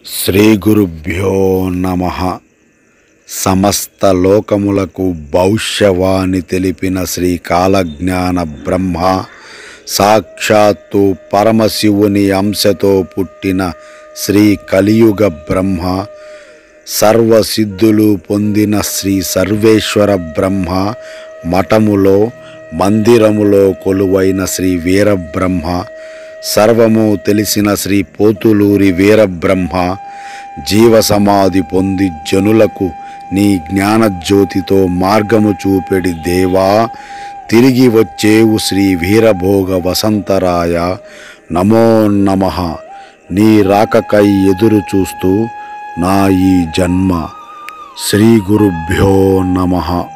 శ్రీ గురుభ్యో నమ సమస్త లోకములకు భవిష్యవాణి తెలిపిన శ్రీ కాలజ్ఞాన బ్రహ్మ సాక్షాత్తు పరమశివుని అంశతో పుట్టిన శ్రీ కలియుగ బ్రహ్మ సర్వసిద్ధులు పొందిన శ్రీ సర్వేశ్వర బ్రహ్మ మఠములో మందిరములో కొలువైన శ్రీ వీరబ్రహ్మ సర్వము తెలిసిన శ్రీ పోతులూరి వీరబ్రహ్మ జీవ సమాధి పొంది జనులకు నీ జ్ఞానజ్యోతితో మార్గము చూపెడి దేవా తిరిగి వచ్చేవు శ్రీ వీరభోగ వసంతరాయ నమో నమః నీ రాకకై ఎదురు చూస్తూ నా ఈ జన్మ శ్రీ గురుభ్యో నమః